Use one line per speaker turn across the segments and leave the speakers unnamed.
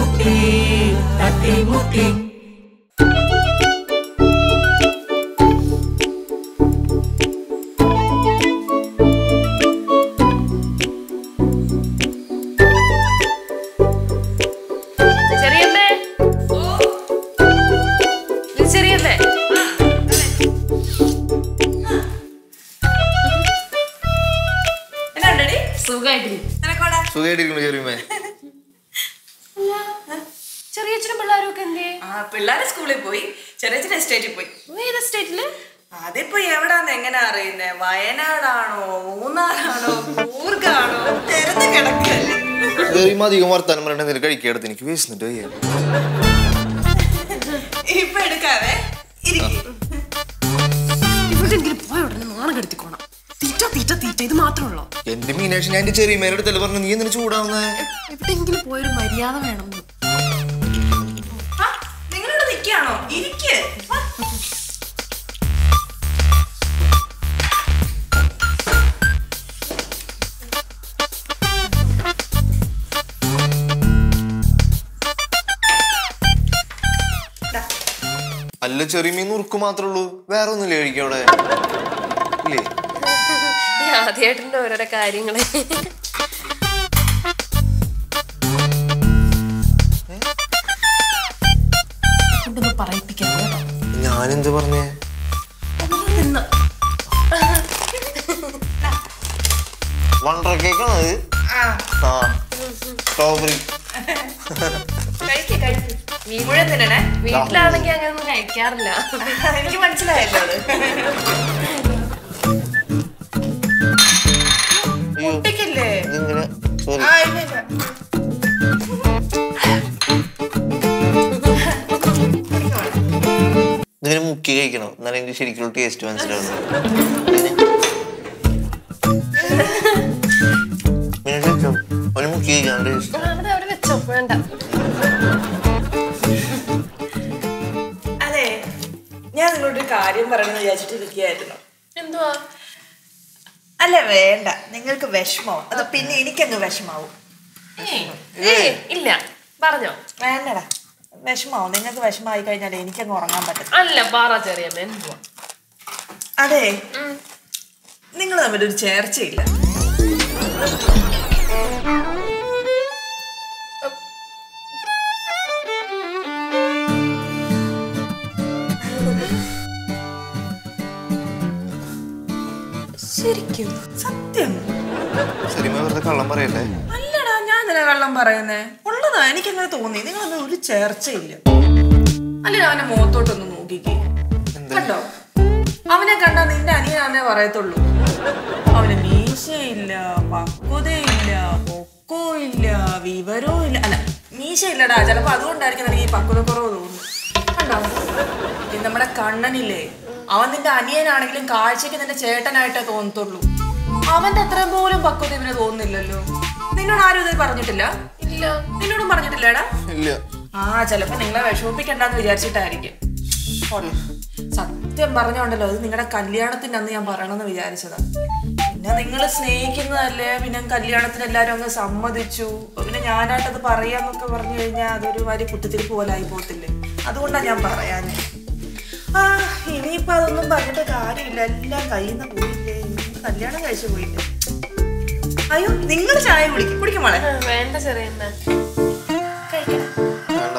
തട്ടിമുട്ടി തട്ടിമുട്ടി
ചെറിയമ്മേ ഇത് ചെറിയമ്മേ
എന്നാണ്ടടി
സുഖമായിട്ടിരിക്കും
നിനക്കോടാ
സുഖമായിട്ടിരിക്കുന്നു ചെറിയമ്മേ
ചെറിയച്ഛനും പിള്ളേരും ഒക്കെ എന്തേ
ആ പിള്ളേരെ സ്കൂളിൽ പോയി ചെറിയ ചെറിയ എസ്റ്റേറ്റിൽ പോയി
ഏത് സ്റ്റേറ്റില്
അതിപ്പോ എവിടാന്ന് എങ്ങനെ അറിയുന്നേ വയനാടാണോ മൂന്നാറാണോ കൂർഗാണോ തെരഞ്ഞു കിടക്കുകയല്ലേ
ചെറിയമ്മ അധികം വർത്താനം പറയണ എന്തെങ്കിലും കഴിക്കാടുത്ത് എനിക്ക് വേസ്ന്നിട്ട് വയ്യ
ഇപ്പൊ എടുക്കാവേ ഇരിക്കും
എവിടെയെങ്കിലും പോയ ഉടനെ നാണം കെടുത്തിക്കോണം തീറ്റ തീറ്റ തീറ്റ ഇത് മാത്രമേ ഉള്ളൂ
എന്റെ മീനാക്ഷി ഞാൻ എന്റെ ചെറിയമ്മേടെ അടുത്തല്ലേ പറഞ്ഞു നീ എന്തിനു ചൂടാവുന്നേ
എവിടെയെങ്കിലും പോയൊരു മര്യാദ വേണം
നിങ്ങളിവിടെ നിൽക്കുകയാണോ ഇരിക്ക് വാ.
അല്ല ചെറിയമീൻ നുറുക്ക് മാത്രമേ ഉള്ളൂ വേറെ ഒന്നുമില്ലേ കഴിക്കാൻ അവിടെ ഇല്ലേ
ആദ്യമായിട്ടുണ്ട് ഓരോരോ കാര്യങ്ങള് കൊണ്ടൊന്ന് പറയിപ്പിക്കാം കേട്ടോ.
ഞാനെന്ത് പറഞ്ഞേ
തിന്ന്.
വണ്ടർ കേക്കാണ് അത്
ആ
ആ സ്ട്രോബെറി
കഴിക്ക് കഴിക്ക് മുഴുവൻ തിന്നണേ
വീട്ടിലാണെങ്കിൽ അങ്ങനെ ഒന്നും കഴിക്കാറില്ല
എനിക്ക് മനസ്സിലായല്ലോ അത്
അയ്യോ
കുട്ടിക്കില്ലേ
ഇതിങ്ങനെ സോറി
ആ ഇല്ല ഇല്ല
ഇതിങ്ങനെ മുക്കി കഴിക്കണം എന്നാലും എനിക്ക് ശരിക്കുള്ള ടേസ്റ്റ് മനസ്സിലാവുന്നു ഒരു മുക്കി കഴിക്കാൻ ടേസ്റ്റ്
അവിടെ അവിടെ വെച്ചോ വേണ്ട
അതെ ഞാൻ നിങ്ങളോടൊരു കാര്യം പറയണമെന്ന് വിചാരിച്ചിട്ട് ഇരിക്കുകയായിരുന്നു
എന്തുവാ
അല്ല വേണ്ട നിങ്ങൾക്ക് വിഷമോ അത് പിന്നെ എനിക്കങ്ങ് വിഷമാവും
ഏയ്, ഏയ്, ഇല്ല പറഞ്ഞോ
വേണ്ടടാ വിഷമാവും നിങ്ങൾക്ക് വിഷമായി കഴിഞ്ഞാൽ എനിക്കങ്ങ് ഉറങ്ങാൻ പറ്റും
അല്ല പറ ചെറിയമ്മ എന്തുവാ
അതെ നിങ്ങൾ തമ്മിലൊരു ചേർച്ചയില്ല
ശരിക്കും
സത്യം
സിനിമ വെറുതെ കള്ളം പറയല്ലേ
അല്ലടാ ഞാൻ നിന്നെ വെള്ളം പറയുന്നേ ഉള്ളതാ എനിക്കങ്ങനെ തോന്നി നിങ്ങൾ തമ്മിൽ ഒരു ചേർച്ചയില്ല അല്ല അവന്റെ മുഖത്തോട്ടൊന്ന് നോക്കിക്കേ കണ്ടോ അവനെ കണ്ടാ നിന്റെ അനിയനാന്നേ പറയത്തുള്ളൂ അവന് മീശയില്ല പക്വതയില്ല പൊക്കോ ഇല്ല വിവരവും ഇല്ല അല്ല മീശ ഇല്ലടാ ചിലപ്പോ അതുകൊണ്ടായിരിക്കും എനിക്ക് ഈ പക്വത കുറവ് തോന്നുന്നു കണ്ടോ ഇത് നമ്മുടെ കണ്ണനില്ലേ അവൻ നിന്റെ അനിയനാണെങ്കിലും കാഴ്ചക്ക് നിന്റെ ചേട്ടനായിട്ടേ തോന്നത്തുള്ളൂ അവന്റെ അത്ര പോലും പക്വത ഇവന് തോന്നുന്നില്ലല്ലോ നിന്നോട് ആരും ഇത് പറഞ്ഞിട്ടില്ല
ഇല്ല
നിന്നോടും പറഞ്ഞിട്ടില്ലടാ
ഇല്ല
ആ ചിലപ്പോ നിങ്ങളെ വിഷമിപ്പിക്കണ്ടെന്ന് വിചാരിച്ചിട്ടായിരിക്കും പോട്ടെ. സത്യം പറഞ്ഞോണ്ടല്ലോ അത് നിങ്ങളുടെ കല്യാണത്തിന്റെ അന്ന് ഞാൻ പറയണമെന്ന് വിചാരിച്ചതാ പിന്നെ നിങ്ങൾ സ്നേഹിക്കുന്നതല്ലേ പിന്നെ കല്യാണത്തിന് എല്ലാരും അങ്ങ് സമ്മതിച്ചു അപ്പൊ പിന്നെ ഞാനായിട്ടത് പറയാന്നൊക്കെ പറഞ്ഞു കഴിഞ്ഞാൽ അതൊരു വലിയ കുത്തിത്തിരിപ്പ് പോലെ ആയി പോകത്തില്ലേ അതുകൊണ്ടാണ് ഞാൻ പറയാഞ്ഞേ ആ ഇനിയിപ്പോ അതൊന്നും പറഞ്ഞിട്ട് കാര്യമില്ല എല്ലാം കയ്യിൽ നിന്ന് പോയില്ലേ ഇന്ന് കല്യാണം കഴിച്ചു പോയില്ലേ അയ്യോ നിങ്ങൾ ചായ കുടിക്കും കുടിക്കും മോളെ
ആ, വേണ്ട ചെറിയമ്മ
കഴിക്കണം
വേണ്ട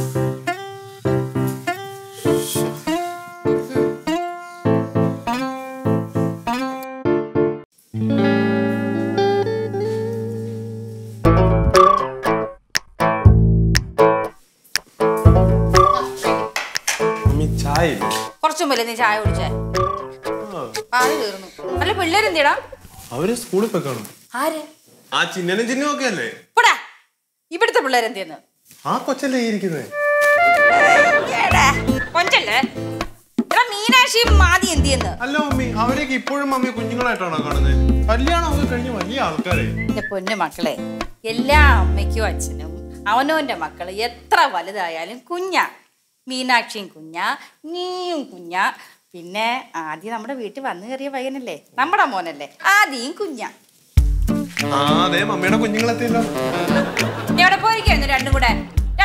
മമ്മി ചായ ഇല്ലേ?
കുറച്ചു മുമ്പല്ലേ നീ ചായ കുടിച്ചേ പാല് തീർന്നു അല്ല പിള്ളേരെന്തിടാ
അവര് സ്കൂളിൽ പോയി കാണും
ആര്
ആ ചിന്നനും ചിന്നും ഒക്കെ അല്ലേ
പോടാ ഇവിടുത്തെ പിള്ളേരെന്തിയെന്ന്
ആ കൊച്ചല്ലേ ഈ ഇരിക്കുന്നത്
കൊഞ്ചല്ലേ എടാ മീനാക്ഷി മാതി എന്തിയെന്ന്
അല്ല മമ്മി അവരൊക്കെ ഇപ്പോഴും മമ്മി കുഞ്ഞുങ്ങളായിട്ടാണോ കാണുന്നത് കല്യാണം ഒക്കെ കഴിഞ്ഞ് വലിയ ആൾക്കാരെ
എന്റെ പൊന്നു മക്കളെ എല്ലാ അമ്മയ്ക്കും അച്ഛനും അവനവന്റെ മക്കള് എത്ര വലുതായാലും കുഞ്ഞാ മീനാക്ഷിയും കുഞ്ഞാ നീയും കുഞ്ഞാ പിന്നെ ആദ്യം നമ്മുടെ വീട്ടിൽ വന്നു കയറിയ പയ്യനല്ലേ നമ്മുടെ മോനല്ലേ ആദ്യം കുഞ്ഞാ
ആ അതെ മമ്മിയുടെ കുഞ്ഞുങ്ങളെത്തിയല്ലോ
നീ എവിടെ പോയിരിക്കുന്നു രണ്ടും കൂടെ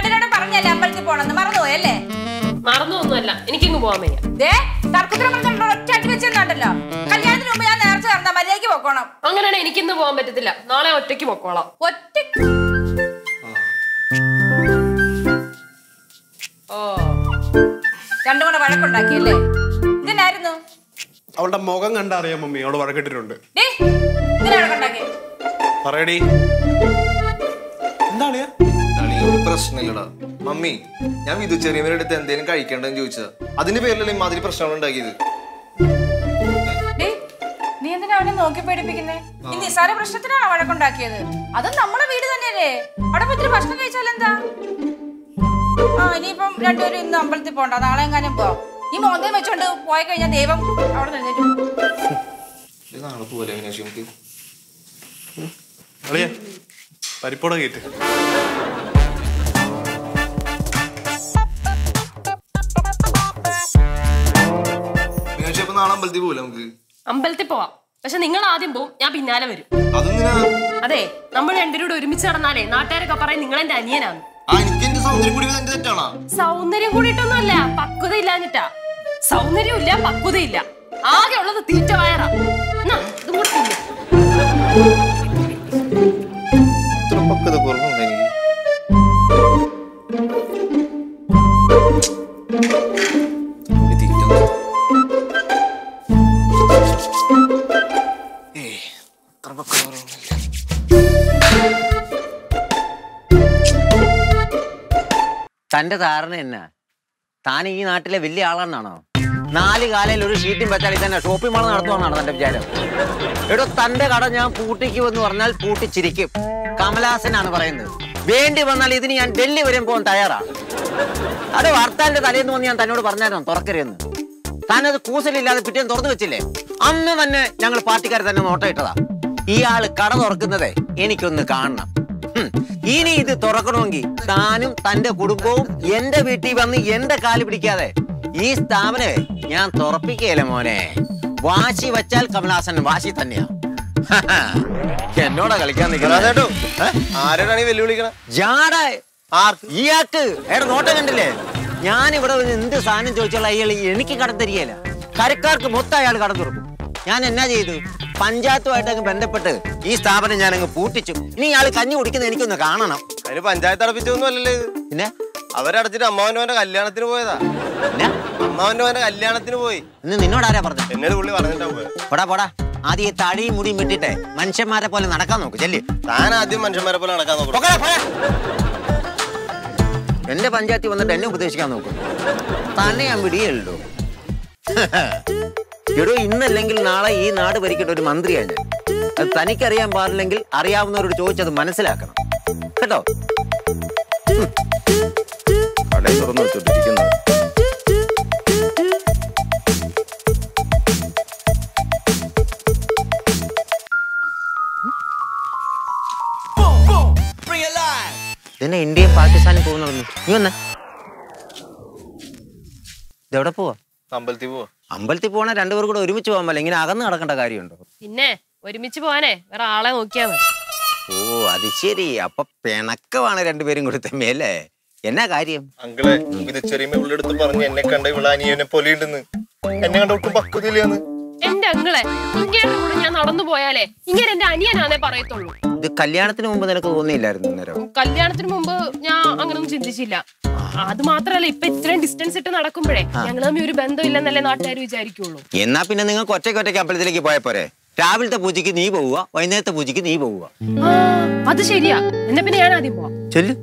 എനിക്കിങ്ങ് പോവാൻ വയ്യ
ദേ തർക്കത്തിന് പറഞ്ഞ ഒറ്റ അടി വെച്ചെന്നുണ്ടല്ലോ കല്യാണത്തിന് മുമ്പ് ഞാൻ നേരത്തെ നടന്ന മര്യാദയ്ക്ക് പോക്കോണം
അങ്ങനെയാണെങ്കിൽ എനിക്കിന്ന് പോകാൻ പറ്റത്തില്ല നാളെ ഒറ്റയ്ക്ക് പൊക്കോളാം
ഒറ്റ ഓ രണ്ടും കൂടെ വഴക്കുണ്ടാക്കിയല്ലേ ഇതിനായിരുന്നു
അവളുടെ മുഖം കണ്ടറിയാം മമ്മി അവള് വഴക്കിട്ടിട്ടുണ്ട്
ഡേ ഇതിനാ വഴക്കുണ്ടാക്കിയത്
പറയടി എന്താ അളിയാ
അളിയ ഒരു പ്രശ്നമില്ലടാ മമ്മി ഞാൻ വിധു ചെറിയവരുടെ അടുത്ത് എന്തേലും കഴിക്കണ്ടെന്ന് ചോദിച്ചതാ അതിന്റെ പേരിലല്ലേ ഇമാതിരി പ്രശ്നങ്ങൾ ഉണ്ടാക്കിയത്
ഡേ നീ എന്തിനാ അവനെ നോക്കി പേടിപ്പിക്കുന്നേ ഈ നിസ്സാര പ്രശ്നത്തിനാണോ വഴക്കുണ്ടാക്കിയത് അതും നമ്മുടെ വീട് തന്നെയല്ലേ അവിടെ പോയി ഇത്തിരി ഭക്ഷണം കഴിച്ചാൽ എന്താ ആ ഇനിയിപ്പം രണ്ടുപേരും ഇന്ന് അമ്പലത്തിൽ പോണ്ട നാളെ എങ്ങാനും പോ ഈ മോന്തയും വെച്ചോണ്ട് പോയി കഴിഞ്ഞാൽ ദൈവം അവിടെ നിന്നിട്ട്
ഇത് നാളെ പോലെ മീനാക്ഷി നമുക്ക്
അളിയ പരിപ്പോട കയറ്റ്
മീനാക്ഷി അപ്പൊ നാളെ അമ്പലത്തിൽ പോലെ നമുക്ക്
അമ്പലത്തിൽ പോവാം പക്ഷെ നിങ്ങൾ ആദ്യം പോവും ഞാൻ പിന്നാലെ വരും
അതെന്തിനാ
അതെ നമ്മൾ രണ്ടുപേരും കൂടെ ഒരുമിച്ച് നടന്നാലേ നാട്ടുകാരൊക്കെ പറയും നിങ്ങൾ എന്റെ അനിയനാണ്
ആ എനിക്ക് എന്റെ സൗന്ദര്യം കൂടി എന്റെ തെറ്റാണോ
സൗന്ദര്യം കൂടിയിട്ടൊന്നുമല്ല പക്വത ഇല്ലാഞ്ഞിട്ടാ സൗന്ദര്യം ഇല്ല പക്വത ഇല്ല ആകെ ഉള്ളത് തീറ്റ വയറാ എന്നാ, ഇതും കൂടെ തിന്ന്.
ഇത്ര പക്വത കുറവുണ്ട് എനിക്ക് ഒരു തീറ്റ ഒന്ന്. ഏയ്, അത്ര പക്വത കുറവൊന്നുമില്ല.
തന്റെ ധാരണ എന്നാ താൻ ഈ നാട്ടിലെ വലിയ ആളാണെന്നാണോ നാല് കാലയിൽ ഒരു ഷീറ്റും വെച്ചാൽ തന്നെ ഷോപ്പിംഗ് മാൾ നടത്തുവാന്നാണ് തന്റെ വിചാരം എടോ തന്റെ കട ഞാൻ പൂട്ടിക്കുമെന്ന് പറഞ്ഞാൽ പൂട്ടിച്ചിരിക്കും കമലാസനാണ് പറയുന്നത് വേണ്ടി വന്നാൽ ഇതിന് ഞാൻ ഡൽഹി വരെ പോകാൻ തയ്യാറാണ് അത് വാർത്താലിന്റെ തലേന്ന് വന്ന് ഞാൻ തന്നോട് പറഞ്ഞായിരുന്നു തുറക്കരുതെന്ന് താനത് കൂസലില്ലാതെ പിറ്റേന്ന് തുറന്നു വെച്ചില്ലേ അന്ന് തന്നെ ഞങ്ങൾ പാർട്ടിക്കാർ തന്നെ നോട്ടം ഇട്ടതാ ഇയാള് കട തുറക്കുന്നതേ എനിക്കൊന്ന് കാണണം ഹും. ഇനി ഇത് തുറക്കണമെങ്കിൽ താനും തന്റെ കുടുംബവും എന്റെ വീട്ടിൽ വന്ന് എന്റെ കാല് പിടിക്കാതെ ഈ സ്ഥാപനമേ ഞാൻ തുറപ്പിക്കുകയില്ല മോനെ വാശി വച്ചാൽ കമലാസൻ വാശി തന്നെയാ എന്നോടാ കളിക്കാൻ
കലാസേട്ടോ,
നിൽക്കുന്നത്
ആരോടാണ് ഈ വെല്ലുവിളിക്കണ
ജാട ഇയാൾക്ക് എടാ നോട്ടം കണ്ടില്ലേ ഞാൻ ഇവിടെ വന്ന് എന്ത് സാധനം ചോദിച്ചാൽ അയാൾ എനിക്ക് കടം തരികയില്ല കരക്കാർക്ക് മൊത്തം അയാൾ കടം തുറക്കും ഞാൻ എന്നാ ചെയ്തു പഞ്ചായത്തുമായിട്ട് അങ്ങ് ബന്ധപ്പെട്ട് ഈ സ്ഥാപനം ഞാൻ അങ്ങ് പൂട്ടിച്ചു ഇനി ഇയാൾ കഞ്ഞി കുടിക്കുന്നത് എനിക്കൊന്ന് കാണണം
അതിന് പഞ്ചായത്ത് അടപ്പിച്ചൊന്നും അല്ലല്ലോ ഇത്
പിന്നെ
അവരടച്ചിട്ട് അമ്മാവന്റെ മോന്റെ കല്യാണത്തിന് പോയതാ
പിന്നെ
അമ്മാവന്റെ മോന്റെ കല്യാണത്തിന് പോയി
ഇന്ന് നിന്നോട് ആരാ പറഞ്ഞു
എന്നോട് പുള്ളി പറഞ്ഞിട്ടാ പോയത്
പോടാ പോടാ ആദ്യം ഈ തടിയും മുടിയും വിട്ടിട്ടെ മനുഷ്യന്മാരെ പോലെ നടക്കാൻ നോക്ക് ചെല്ലി
താൻ ആദ്യം മനുഷ്യന്മാരെ പോലെ നടക്കാൻ നോക്കണം
പൊക്കടാ, പോടാ. എന്റെ പഞ്ചായത്തിൽ വന്നിട്ട് എന്നെ ഉപദേശിക്കാൻ നോക്കും തന്നെ ഞാൻ വിടിയല്ലോ എടോ ഇന്നല്ലെങ്കിൽ നാളെ ഈ നാട് ഭരിക്കേണ്ട ഒരു മന്ത്രിയാണ് ഞാൻ അത് തനിക്കറിയാൻ പാടില്ലെങ്കിൽ അറിയാവുന്നവരോട് ചോദിച്ചത് മനസ്സിലാക്കണം കേട്ടോ ഉം. കടയിൽ തുറന്നു വെച്ചോണ്ടിരിക്കുന്നത് ഇതിനെ ഇന്ത്യയും പാകിസ്ഥാനും പോകുന്നു നീ വന്നേ ഇതെവിടെ പോവാ
അമ്പലത്തിൽ പോവാ
അമ്പലത്തിൽ പോണ രണ്ടുപേർ കൂടെ ഒരുമിച്ച് പോകാൻ പറ്റില്ല ഇങ്ങനെ അകന്ന് നടക്കേണ്ട കാര്യമുണ്ടോ
പിന്നെ ഒരുമിച്ച് പോവാനേ വേറെ ആളെ നോക്കിയാ മതി
ഓ അത് ശരി അപ്പൊ പിണക്കമാണ് രണ്ടുപേരും കൂടി തമ്മിയല്ലേ എന്നാ കാര്യം
അങ്കിളെ ഇത് ചെറിയ ഉള്ളെടുത്ത് പറഞ്ഞു എന്നെ കണ്ട ഇവിടെ അനിയനെ പോലെ ഉണ്ടെന്ന് എന്നെ കണ്ട ഒട്ടും പക്വതയില്ലാന്ന്
എന്റെ അങ്ങളെ ഇങ്ങനെ കൂടെ ഞാൻ നടന്നു പോയാലേ ഇങ്ങനെ എന്റെ അനിയനാന്നേ പറയത്തുള്ളൂ
ഇത് കല്യാണത്തിന് മുമ്പ് നിനക്ക് തോന്നിയില്ലായിരുന്നു അന്നേരം
കല്യാണത്തിന് മുമ്പ് ഞാൻ അങ്ങനൊന്നും ചിന്തിച്ചില്ല അത് മാത്രല്ല ഇപ്പൊ ഇത്രയും ഡിസ്റ്റൻസ് ഇട്ട് നടക്കുമ്പോഴേ ഞങ്ങൾ തമ്മിൽ ഒരു ബന്ധമില്ലെന്നല്ലേ നാട്ടുകാർ വിചാരിക്കുള്ളൂ
എന്നാ പിന്നെ നിങ്ങൾക്ക് ഒറ്റയ്ക്ക് ഒറ്റയ്ക്ക് അമ്പലത്തിലേക്ക് പോയ പോരെ രാവിലത്തെ പൂജയ്ക്ക് നീ പോവുക വൈകുന്നേരത്തെ പൂജയ്ക്ക് നീ പോവുക
ആ, അത് ശരിയാ എന്നാ പിന്നെ ഞാൻ ആദ്യം പോവാം
ചെല്ലു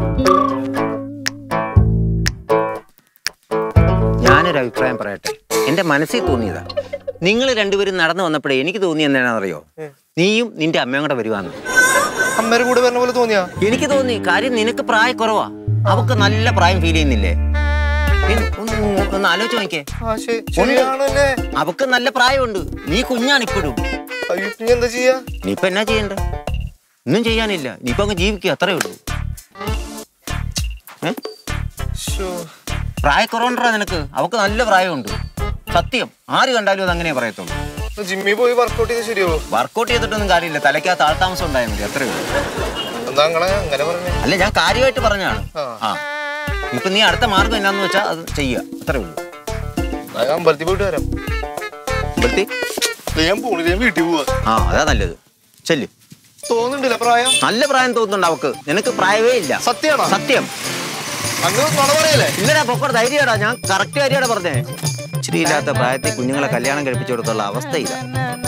ഞാനൊരു അഭിപ്രായം പറയട്ടെ എന്റെ മനസ്സിൽ തോന്നിയതാ നിങ്ങൾ രണ്ടുപേരും നടന്നു വന്നപ്പോഴേ എനിക്ക് തോന്നി എന്താണെന്നറിയോ നീയും നിന്റെ അമ്മയും കൂടെ വരുവാന്ന്
അമ്മേരെ കൂടെ പറഞ്ഞ പോലെ തോന്നിയാ
എനിക്ക് തോന്നി കാര്യം നിനക്ക് പ്രായക്കുറവാ അവക്ക് നല്ല പ്രായം ഫീൽ ചെയ്യുന്നില്ലേ നീ ഒന്ന് ഒന്ന് ആലോചിച്ച് നോക്കിയേ
ആ ശരി ശരിയാണല്ലേ
അവക്ക് നല്ല പ്രായമുണ്ട് നീ കുഞ്ഞാണ് ഇപ്പോഴും
അയ്യോ ഇനി എന്താ ചെയ്യാ
നീ ഇപ്പൊ എന്നാ ചെയ്യണ്ടേ ഒന്നും ചെയ്യാനില്ല നീ ഇപ്പൊ അങ്ങ് ജീവിക്കുക അത്രേ ഉള്ളൂ ഏ?
ശോ.
പ്രായക്കുറവുണ്ടാ നിനക്ക് അവക്ക് നല്ല പ്രായമുണ്ട് സത്യം ആര് കണ്ടാലും അത് അങ്ങനെ പറയത്തുള്ളൂ
ഇപ്പൊ ജിമ്മിൽ പോയി വർക്കൗട്ട് ചെയ്ത് ശരിയാവോ
വർക്കൗട്ട് ചെയ്തിട്ടൊന്നും കാര്യമില്ല തലയ്ക്കകത്ത് ആൾതാമസം ഉണ്ടായാൽ മതി അത്രേ ഉള്ളൂ
എന്താ അങ്ങളെ അങ്ങനെ പറഞ്ഞേ
അല്ല ഞാൻ കാര്യമായിട്ട് പറഞ്ഞാണ്
ആ.
ആ ഇപ്പൊ നീ അടുത്ത മാർഗം എന്നാന്ന് വെച്ചാൽ അത് ചെയ്യുക അത്രേ ഉള്ളൂ
ഞാൻ അമ്പലത്തിൽ പോയിട്ട് വരാം
അമ്പലത്തി
ഞാൻ പോണില്ല ഞാൻ വീട്ടിൽ പോവാ
ആ അതാ നല്ലത് ചെല്ല്
തോന്നുന്നുണ്ടല്ല പ്രായം
നല്ല പ്രായം തോന്നുന്നുണ്ട് അവക്ക് നിനക്ക് പ്രായമേ ഇല്ല
സത്യാണോ
സത്യം
അങ്ങനെ നുണ പറയല്ലേ
ഇല്ലടാ പൊക്കോട് ധൈര്യടാ ഞാൻ കറക്റ്റ് കാര്യമാണ് പറഞ്ഞേ ഇച്ചിരി ഇല്ലാത്ത പ്രായത്തിൽ കുഞ്ഞുങ്ങളെ കല്യാണം കഴിപ്പിച്ചു കൊടുത്തുള്ള അവസ്ഥ ഇതാ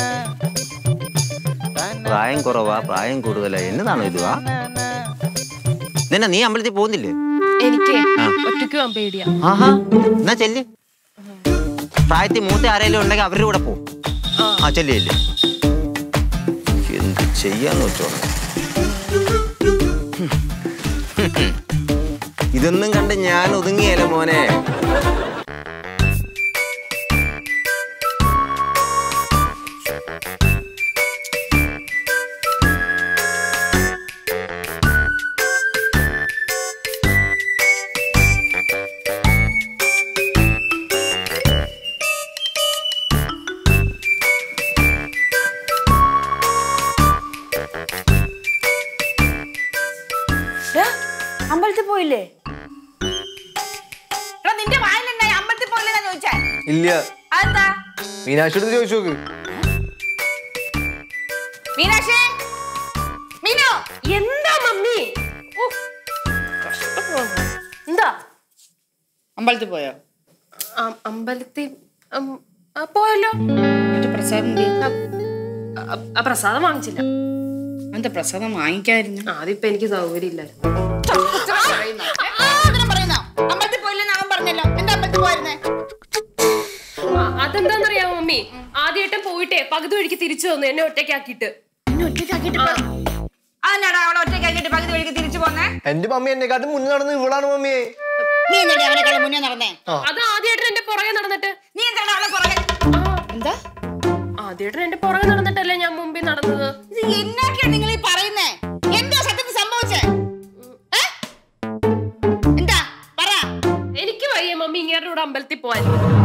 പ്രായം കുറവാ പ്രായം കൂടുതലാ എന്നതാണോ ഇത് വാ നിന്നെ നീ അമ്പലത്തിൽ പോകുന്നില്ലേ
എനിക്ക്
ആ.
ഒറ്റയ്ക്ക് പോകാൻ പേടിയാ
ആഹാ എന്നാ ചെല്ല് പ്രായത്തിൽ മൂത്ത ആരെങ്കിലും ഉണ്ടെങ്കിൽ അവരുടെ കൂടെ പോ ആ ചെല്ല് ചെല്ല് എന്ത് ചെയ്യാന്ന് വെച്ചോണം ഇതൊന്നും കണ്ട് ഞാൻ ഒതുങ്ങിയല്ല മോനെ
അമ്പലത്തിൽ പോയില്ലേ എടാ നിന്റെ വായിലുണ്ടായി അമ്പലത്തിൽ പോയില്ലെന്നാ ചോദിച്ചേ
ഇല്ല
അതെന്താ
മീനാക്ഷി അടുത്ത് ചോദിച്ചു നോക്ക്
മീനാക്ഷി മീനു
എന്താ മമ്മി ഓ, കഷ്ടപ്പെടുവാ. എന്താ
അമ്പലത്തിൽ പോയോ
ആ, അമ്പലത്തിൽ ഉം, ആ, പോയല്ലോ
എന്നിട്ട് പ്രസാദം എന്ത് ചെയ്തു?
ആ, ആ, പ്രസാദം വാങ്ങിച്ചില്ല
എന്താ പ്രസാദം വാങ്ങിക്കായിരുന്നു
അതിപ്പോ എനിക്ക് സൗകര്യം ഇല്ലായിരുന്നു
അമ്പലത്തിൽ പോയില്ലെന്ന് അവൻ പറഞ്ഞല്ലോ എന്താ അമ്പലത്തിൽ പോയിരുന്നേ
ആ, അതെന്താന്നറിയാമോ മമ്മി ആദ്യമായിട്ട് പോയിട്ടേ പകുതി വഴിക്ക് തിരിച്ചു വന്നു എന്നെ ഒറ്റയ്ക്കാക്കിയിട്ട്
അതിനാടാ അവളെ ഒറ്റയ്ക്കാക്കിട്ട് പകുതി വഴിക്ക് തിരിച്ചു പോന്നേ
എന്റെ മമ്മി എന്നെക്കാട്ടും മുന്നേ നടന്ന് ഇവളാണ് മമ്മിയെ
നീ എന്നടി അവനെക്കാളും മുന്നേ നടന്നേ
അത് ആദ്യമായിട്ട് എന്റെ പുറകെ നടന്നിട്ട്
നീ എന്താണ് അവളെ പുറകെ എന്താ
ആദ്യമായിട്ട് എന്റെ പുറകെ നടന്നിട്ടല്ലേ ഞാൻ മുമ്പിൽ നടന്നത്
ഇത് എന്നൊക്കെയാണ് നിങ്ങൾ ഈ പറയുന്നേ എന്താ സത്യത്തിൽ സംഭവിച്ചേ ഏ? എന്താ പറ
എനിക്ക് വയ്യ മമ്മി ഇങ്ങേരുടെ കൂടെ അമ്പലത്തിൽ പോവാൻ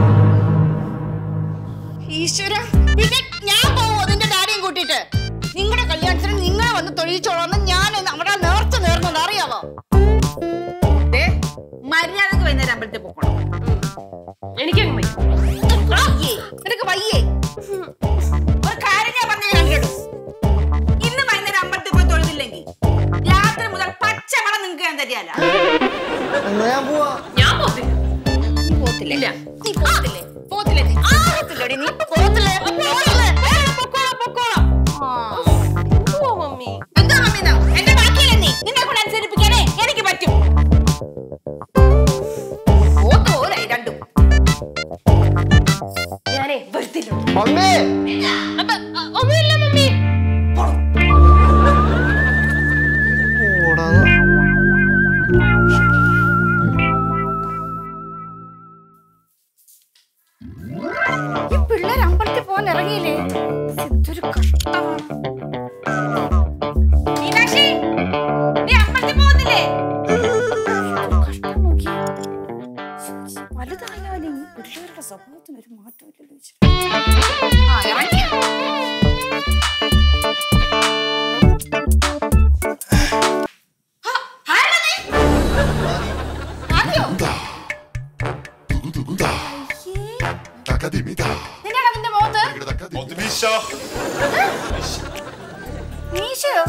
ഈശ്വര പിന്നെ ഞാൻ പോവോ നിന്റെ ഡാഡിയും കൂട്ടിയിട്ട് നിങ്ങളുടെ കല്യാണത്തിന് നിങ്ങളെ വന്ന് തൊഴിച്ചോളാന്ന് ഞാൻ അവിടെ നേർച്ച നേർന്നത് അറിയാവോ ദേ, മര്യാദക്ക് വൈകുന്നേരം അമ്പലത്തിൽ പോകണം
എനിക്കങ്ങ് വയ്യ
വയ്യേ നിനക്ക് വയ്യേ ഒരു കാര്യം ഞാൻ പറഞ്ഞു കണ്ടിട്ടു ഇന്ന് വൈകുന്നേരം അമ്പലത്തിൽ പോയി തൊഴുതില്ലെങ്കിൽ രാത്രി മുതൽ പച്ചമണം നിങ്ങൾക്ക് ഞാൻ തരികയല്ല
എന്നാ ഞാൻ പോവാ
ഞാൻ പോത്തില്ല
നീ പോത്തില്ലേ
ഇല്ല.
നീ പോത്തില്ലേ പോത്തില്ലേ നീ ആകത്തില്ലടി നീ പോത്തില്ലേ പോത്തില്ലേ ഏ, പൊക്കോളാം പൊക്കോളാം ആ.
പോവാ മമ്മി
എന്താ മമ്മീന്ന്? എന്റെ ബാക്കിയല്ലേ നീ? നിന്നെ കൂടെ അനുസരിപ്പിക്കാനേ എനിക്ക് പറ്റും. പോത്ത് പോലായി രണ്ടും.
ഞാനേ വരുത്തില്ല
മമ്മി
അപ്പൊ അ- ഒന്നുമില്ല മമ്മി
ഓടാന്ന്
ഈ പിള്ളേര് അമ്പലത്തിൽ പോകാൻ ഇറങ്ങിയില്ലേ ഇതൊരു കഷ്ടമാണ് മീനാക്ഷി നീ അമ്പലത്തിൽ പോകുന്നില്ലേ കഷ്ടം നോക്കിയേ. വലുതായാലും ഈ പിള്ളേരുടെ സ്വഭാവത്തിന് ഒരു മാറ്റമില്ലല്ലോ ഈശ്വരാ. ആ ഇറങ്ങിയ നിന്നാണ് അതിന്റെ മുഖത്ത് മീശയോ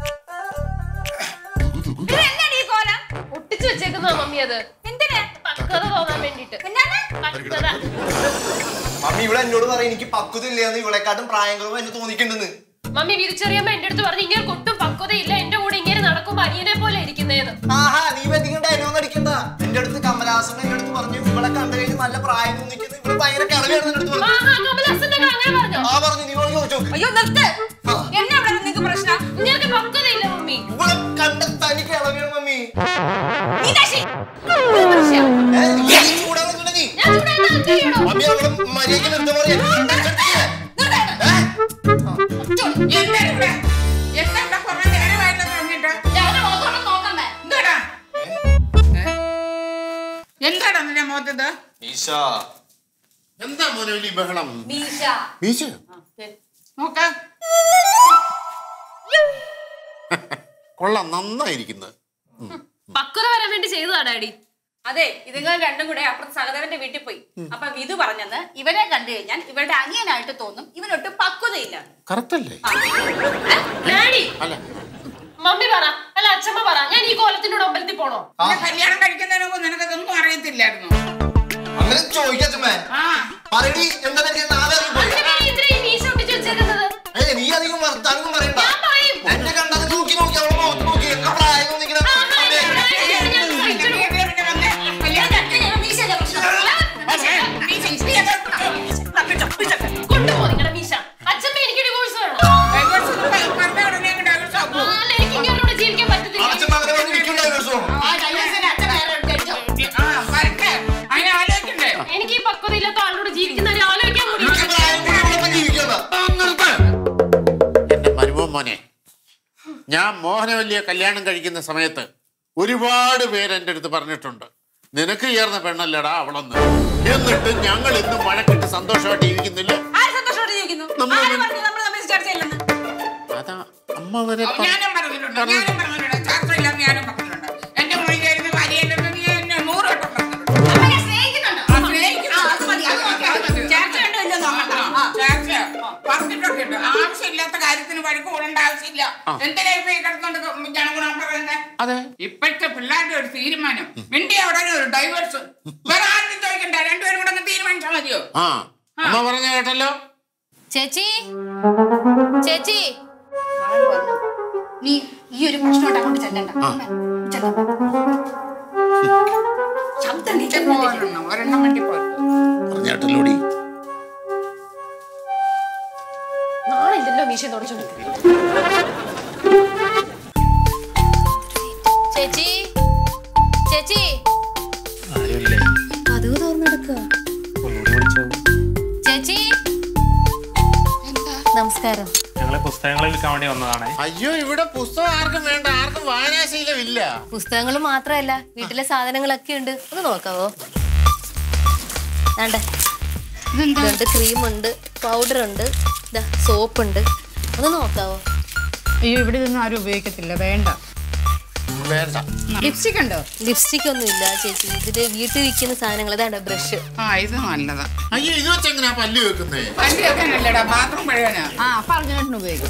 ഇത് എന്നാടി ഈ കോലം
ഒട്ടിച്ചു വെച്ചേക്കുന്ന മമ്മി അത്
എന്തിനാ
പക്വത തോന്നാൻ വേണ്ടിട്ട്
എന്താണ്
പക്വത
മമ്മി ഇവിടെ എന്നോട് പറയും എനിക്ക് പക്വത ഇല്ലാന്ന് ഇവളെക്കാട്ടും പ്രായം കുറവ് എന്നെ തോന്നിക്കണ്ടെന്ന്
മമ്മി വിരിച്ചറിയുമ്പോ എന്റെ അടുത്ത് പറഞ്ഞു ഇങ്ങനെ ഒട്ടും പക്വതയില്ല എന്റെ കൂടെ ഇങ്ങനെ നടക്കുമ്പോ അനിയനെ പോലെ ഇരിക്കുന്നേന്ന്
ആഹാ നീ വെതിക്കും ഡയലോഗ് അടിക്കണ്ട എന്റെ അടുത്ത് കമലഹാസൻ എന്റെ അടുത്ത് പറഞ്ഞു ഇവളെ കണ്ടു കഴിഞ്ഞ് നല്ല പ്രായം തോന്നിക്കുന്നത് ഇവളെ ഭയങ്കര കളവിയാണ് എന്റെ അടുത്ത് പറഞ്ഞു
ആഹാ, കമലഹാസന്റെ ഒക്കെ അങ്ങനെ പറഞ്ഞോ
ആ പറഞ്ഞു നീ പോയി ചോദിച്ചു നോക്ക്.
അയ്യോ നിർത്ത് എന്നെ അവിടെ നിങ്ങൾക്ക് പ്രശ്നം
നിങ്ങൾക്ക് പക്വതയില്ല മമ്മി
ഇവളെ കണ്ട തനി കളവിയാണ് മമ്മി
മീനാക്ഷി
ഏ, നീ ചൂടാൻ നിൽക്കണ്ട നീ
ഞാൻ ചൂടായിട്ട് ചെയ്യണോ
മമ്മി അവളെ മര്യാദയ്ക്ക് നിർത്ത പറയാ
എന്താണ് നിന്റെ മുഖത്തത്
ഈശ
എന്താ മോനെ വലിയ ബഹളം
മീശ
മീശയോ
നോക്ക
കൊള്ളാം നന്നായിരിക്കുന്നത്
പക്വത വരാൻ വേണ്ടി ചെയ്തതാ ഡാഡി
അതെ ഇതുങ്ങൾ രണ്ടും കൂടെ അപ്പുറത്ത് സഹദേവന്റെ വീട്ടിൽ പോയി അപ്പൊ വിധു പറഞ്ഞെന്ന് ഇവനെ കണ്ടു കഴിഞ്ഞാൽ ഇവരുടെ അനിയനായിട്ട് തോന്നും ഇവനൊട്ടും പക്വതയില്ല
കറക്റ്റല്ലേ
ഡാഡി
അല്ല
മമ്മി പറ അല്ല അച്ഛമ്മ പറ ഞാൻ ഈ കോലത്തിനോട് അമ്പലത്തിൽ പോണോ
നിന്നെ കല്യാണം കഴിക്കുന്നതിന് മുമ്പ് നിനക്കതൊന്നും അറിയത്തില്ലായിരുന്നു
അങ്ങനെ ചോദിക്കച്ചമ്മേ
ആ
പറയടി എന്താ എനിക്ക് നാളെ പോയി
പിന്നെ നീ ഇത്രയും മീശ ഒട്ടിച്ച് വെച്ചേക്കുന്നത്
ഏയ്, നീ അധികം വർത്താനം പറയണ്ട
ഞാൻ പറയും
എന്നെ കണ്ടത് നോക്കി നോക്കി അവളെ മുഖത്ത് നോക്കി എന്നെ പ്രായം തോന്നിക്കണ
കൊണ്ടുപോ നിങ്ങളുടെ മീശ അച്ഛമ്മ എനിക്ക് ഡിവോഴ്സ് വേണം
പറഞ്ഞ ഉടനെ അങ്ങ് divorce ആക്കുവോ?
ആ, അല്ല, എനിക്ക് ഇങ്ങോട്ടോട് ജീവിക്കാൻ പറ്റത്തില്ല
അച്ഛൻ അങ്ങനെ പറഞ്ഞിരിക്കണ്ടായിരുന്നു
ആ വരട്ടെ അതിനെ ആലോചിക്കണ്ടേ
എനിക്ക് ഈ പക്വതയില്ലാത്ത ആളോട് ജീവിക്കുന്നവരെ ആലോചിക്കാൻ കൂടി
നിനക്ക് പ്രായം കൂടി ഇവിടെ ജീവിക്കണ്ട
എന്റെ മരുമോൻ മോനെ ഞാൻ മോഹനവല്ലിയെ കല്യാണം കഴിക്കുന്ന സമയത്ത് ഒരുപാട് പേര് എൻ്റെ അടുത്ത് പറഞ്ഞിട്ടുണ്ട് നിനക്ക് ചേർന്ന പെണ്ണല്ലടാ അവളെന്ന് എന്നിട്ട് ഞങ്ങൾ ഇന്ന് മഴക്കിട്ട് സന്തോഷമായിട്ട് ജീവിക്കുന്നില്ല
ആര് സന്തോഷത്തോടെ ജീവിക്കുന്നു
നമ്മൾ
ആര് പറഞ്ഞു നമ്മൾ തമ്മിൽ ചർച്ചയില്ലെന്ന്
അതാ അമ്മ വരെ പ-
ഞാനും പറഞ്ഞിട്ടുണ്ട് ഞാനും പറഞ്ഞിട്ടുണ്ട് ചർച്ച ഇല്ലാന്ന് ഞാനും പറഞ്ഞിട്ടുണ്ട് എന്റെ മുറിയിൽ കയറുന്ന ഭാര്യയല്ലെന്ന് നീ എന്നെ നൂറ് വട്ടം പറഞ്ഞിട്ടുണ്ട്
അമ്മയെ സ്നേഹിക്കുന്നുണ്ടോ
ആ, സ്നേഹിക്കുന്നു.
ആ, അത് മതി, അത് മതി, അത് മതി. ചർച്ച ഉണ്ടോ ഇല്ലയോ നോക്കണ്ട.
ആ, ചർച്ച പറഞ്ഞിട്ടൊക്കെ ഉണ്ട് ആവശ്യമില്ലാത്ത കാര്യത്തിന് വഴക്ക് കൂടേണ്ട ആവശ്യമില്ല എന്തിനാ ഇപ്പൊ ഈ കിടന്നുകൊണ്ട് ജനഗുണം പറയുന്നത്
അതെ
ഇപ്പോഴത്തെ പിള്ളേരുടെ ഒരു തീരുമാനം മിണ്ടി അവിടെ ഒരു ഡൈവേഴ്സ് വേറെ ആരും ചോദിക്കണ്ട രണ്ടുപേരും കൂടെ അങ്ങ് തീരുമാനിച്ചാൽ മതിയോ
ആ അമ്മ പറഞ്ഞ കേട്ടല്ലോ
ചേച്ചി ചേച്ചി ആള് വന്നു. നീ ഈ ഒരു പ്രശ്നമായിട്ട് അങ്ങോട്ട് ചെല്ലണ്ട അമ്മേ, ചെല്ലാം. ശബ്ദം നീ ചെല്ലുന്നില്ല.
ഒരെണ്ണം ഒരെണ്ണം വേണ്ടി പോയിട്ട്
പറഞ്ഞ കേട്ടല്ലോടി
നാളില്ലല്ലോ മീശ തുടച്ചോണ്ട്
ചേച്ചി ചേച്ചി കഥവ് തുറന്നെടുക്കുക ചേച്ചി നമസ്കാരം
ഞങ്ങള് പുസ്തകങ്ങൾ വിൽക്കാൻ വേണ്ടി വന്നതാണ്
അയ്യോ ഇവിടെ പുസ്തകം ആർക്കും വേണ്ട ആർക്കും വായനാശീലമില്ല
പുസ്തകങ്ങൾ മാത്രമല്ല വീട്ടിലെ സാധനങ്ങളൊക്കെ ഉണ്ട് ഒന്ന് നോക്കാവോ വേണ്ട ഇതുണ്ട് ക്രീമുണ്ട് പൗഡർ ഉണ്ട് സോപ്പ് ഉണ്ട് ഒന്ന് നോക്കാവോ
അയ്യോ ഇവിടെ ഇതൊന്നും ആരും ഉപയോഗിക്കത്തില്ല വേണ്ട
വേണ്ട
ലിപ്സ്റ്റിക് ഉണ്ടോ
ലിപ്സ്റ്റിക് ഒന്നും ഇല്ല ചേച്ചി ഇതില് വീട്ടിൽ വിൽക്കുന്ന സാധനങ്ങൾ ഇതാണ് ബ്രഷ്
ആ ഇത് നല്ലതാ
അയ്യോ ഇത് വെച്ചെങ്ങനെയാ പല്ല് വെക്കുന്നേ
പല്ല് വെക്കാനല്ലടാ ബാത്റൂം കഴുകാനാ ആ പറഞ്ഞിട്ട് ഉപയോഗിക്കും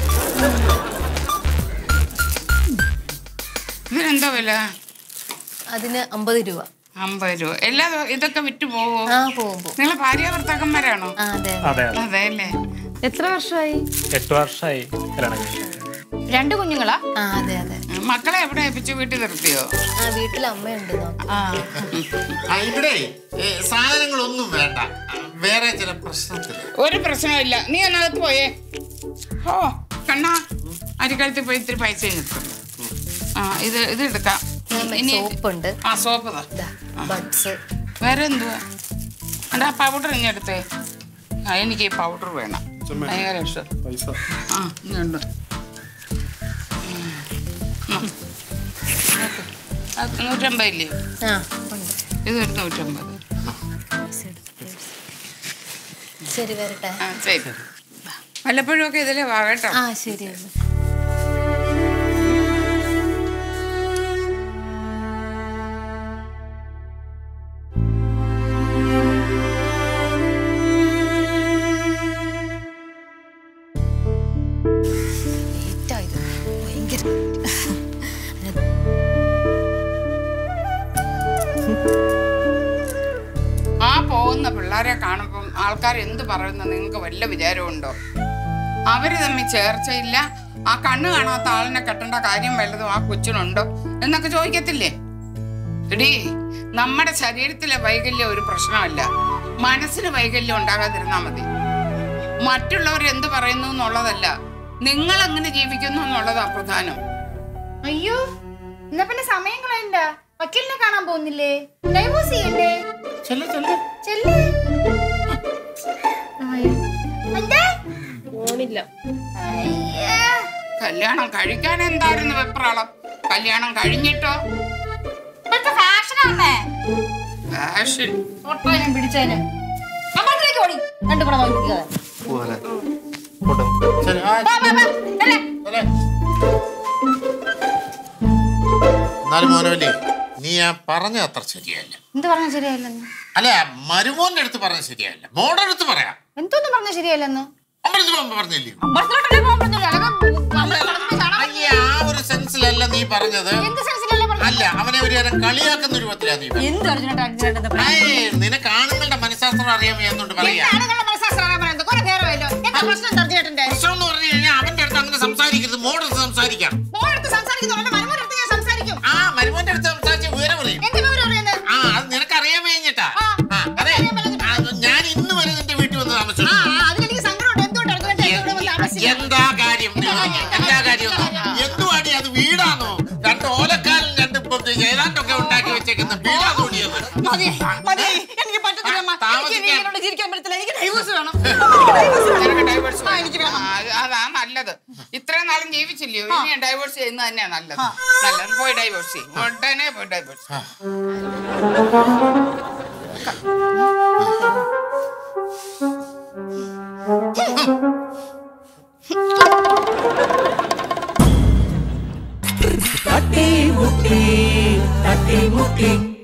ഇതിനെന്താ വില
അതിന് അമ്പത് രൂപ
അമ്പത് രൂപ എല്ലാ ദിവ- ഇതൊക്കെ വിറ്റ് പോവോ
ആ പോകും പോകും
നിങ്ങൾ ഭാര്യ ഭർത്താക്കന്മാരാണോ
ആ അതെ
അതെ അതെ
അതെ അല്ലേ
എത്ര വർഷമായി
എട്ട് വർഷമായി കല്യാണം കഴിഞ്ഞിട്ട്.
രണ്ട് കുഞ്ഞുങ്ങളാ
ആ അതെ അതെ
മക്കളെ എവിടെ ഏൽപ്പിച്ചു വീട്ടിൽ നിർത്തിയോ
ആ വീട്ടിൽ അമ്മയുണ്ട് നോക്കാം
ആ
ആ ഇവിടെ ഏ, സാധനങ്ങളൊന്നും വേണ്ട വേറെ ചില പ്രശ്നത്തില്
ഒരു പ്രശ്നമില്ല നീ ഒന്നകത്ത് പോയേ ഓ കണ്ണാ അരിക്കഴുത്തിൽ പോയി ഇത്തിരി പൈസ കിട്ടും ആ ഇത് ഇത് എടുക്കാം ഇനി
സോപ്പ് ഉണ്ട്
ആ സോപ്പ് താ
ഇതാ ബഡ്സ്
വേറെ എന്തുവാ എടാ പൗഡർ ഇനി എടുത്തേ ആ എനിക്ക് ഈ പൗഡർ വേണം ഭയങ്കര ഇഷ്ടം ആ ഇങ്ങുണ്ട് നൂറ്റമ്പത് ഇല്ലേ
ആ ഉണ്ട്
ഇത് ഒരു നൂറ്റമ്പത്
ശരി വരട്ടെ
ആ ശരി വല്ലപ്പോഴും ഒക്കെ ഇതിലേ വാ കേട്ടോ
ആ ശരി എന്നാ. Late ആയത്. ഭയങ്കര
ആ പോകുന്ന പിള്ളേരെ കാണുമ്പം ആൾക്കാർ എന്ത് പറയുന്ന നിങ്ങൾക്ക് വല്ല വിചാരമുണ്ടോ അവര് തമ്മിൽ ചേർച്ചയില്ല ആ കണ്ണ് കാണാത്ത ആളിനെ കെട്ടേണ്ട കാര്യം വല്ലതും ആ കൊച്ചിനുണ്ടോ എന്നൊക്കെ ചോദിക്കത്തില്ലേ എടീ നമ്മുടെ ശരീരത്തിലെ വൈകല്യം ഒരു പ്രശ്നമല്ല മനസ്സിന് വൈകല്യം ഉണ്ടാകാതിരുന്നാ മതി മറ്റുള്ളവർ എന്ത് പറയുന്നു എന്നുള്ളതല്ല നിങ്ങൾ എങ്ങനെ ജീവിക്കുന്നു എന്നുള്ളതാ പ്രധാനം
അയ്യോ എന്നാ പിന്നെ സമയം കളയണ്ട വക്കീലിനെ കാണാൻ പോകുന്നില്ലേ ഡൈവോഴ്സ് ചെയ്യണ്ടേ
ചെല്ല് ചെല്ല്
ചെല്ലേ എന്താ
ഫോണില്ല
അയ്യേ.
കല്യാണം കഴിക്കാൻ എന്തായിരുന്നു വെപ്രാളം കല്യാണം കഴിഞ്ഞിട്ടോ
ഇപ്പോഴത്തെ ഫാഷനാണേ
ഫാഷൻ
തൊട്ടതിനും പിടിച്ചതിനും അമ്പലത്തിലേക്ക് ഓടി രണ്ടു കൂടെ നോക്കിക്കാതെ
പോവാല്ലേ പോട്ടെ
ശരി, ആ,
വാ, വാ, വാ. ചെല്ലേ.
ചെല്ല്. എന്നാലും മോനവല്ലേ നീ ആ പറഞ്ഞ അത്ര ശരിയല്ല
എന്ത് പറഞ്ഞ ശരിയല്ലെന്ന്
അല്ല മരുമോന്റെ അടുത്ത് പറഞ്ഞ ശരിയല്ല മോടെ അടുത്ത് പറയാം
എന്തോന്ന് പറഞ്ഞ ശരിയല്ലെന്ന്
അമ്പലത്തിൽ പോകുമ്പോ പറഞ്ഞില്ലേ
അമ്പലത്തിലോട്ടല്ലേ പോകാൻ പറഞ്ഞുള്ളൂ. അതൊക്കെ അമ്പലത്തിൽ നടക്കുമ്പോ ചാടാൻ
അയ്യ ആ ഒരു സെൻസിലല്ല നീ പറഞ്ഞത്
എന്ത് സെൻസിലല്ലേ പറഞ്ഞത്?
അല്ല അവനെ ഒരു നേരം കളിയാക്കുന്ന രൂപത്തിലാ നീ പറഞ്ഞത്.
എന്ത് അർജുനേട്ടാ അർജുനേട്ടൻ്റെ പ്രശ്നം?
ഏയ്, നിനക്ക് ആണുങ്ങളുടെ മനഃശാസ്ത്രം അറിയാമോ എന്നുകൊണ്ട് പറയാ
എന്റെ ആളുകളുടെ മനഃശാസ്ത്രം അറിയാൻ പറയുന്നത് കുറെ നേരമായല്ലോ. എന്താ പ്രശ്നം എന്താ അർജുനേട്ടൻ്റെ?
പ്രശ്നം എന്ന് പറഞ്ഞു കഴിഞ്ഞാൽ അവന്റെ അടുത്ത് അങ്ങനെ സംസാരിക്കരുത് മോടെ അടുത്ത് സംസാരിക്കാം
മോളടുത്ത് സംസാരിക്കുന്നു, അവന്റെ മരുമോന്റെ അടുത്ത് ഞാൻ സംസാരിക്കും.
ആ മരുമോന്റെ അടുത്ത് സംസാരിച്ച് വിവരം പറയും
എന്ത് വിവരം അറിയുന്നത്?
ആ അത് നിനക്ക് അറിയാൻ കഴിഞ്ഞിട്ടാ
ആ,
ആ, അതെ
അറിയാൻ മേലാഞ്ഞിട്ടാ.
ആ, ഞാൻ ഇന്ന് വരെ നിന്റെ വീട്ടിൽ വന്ന്
ആ,
താമസിച്ചു
ആ, അതിലെനിക്ക് സങ്കടമുണ്ട്. എന്തുകൊണ്ട് അർജുനേട്ടൻ ഇവിടെ വന്ന് താമസിച്ചില്ല?
എന്താ കാര്യം നീ പറഞ്ഞേ? എന്താ കാര്യം എന്തുവാടി അത് വീടാണോ രണ്ട് ഓലക്കാലും രണ്ട് ഇപ്പം ഏതാണ്ടൊക്കെ ഉണ്ടാക്കി വെച്ചേക്കുന്ന വീടാ കൂടിയത്
മതി, മതി. എനിക്ക് പറ്റത്തില്ല, അമ്മ. എനിക്ക്
താമസിക്കാൻ-
ഇനി ഇങ്ങനോട്ട് ജീവിക്കാൻ പറ്റത്തില്ല. എനിക്ക് divorce വേണം.
നിനക്ക് ഡൈവേഴ്സ്
ആ, എനിക്ക് വേണം.
അതാ നല്ലത് ഇത്രയും നാളും ജീവിച്ചില്ലയോ ഇനി ഡൈവേഴ്സ് ചെയ്യുന്നത് തന്നെയാ നല്ലത് നല്ലത് പോയി ഡൈവേഴ്സ് ചെയ്യും ഉടനെ പോയി ഡൈവേഴ്സ്
തട്ടി മുട്ടി തട്ടി മുട്ടി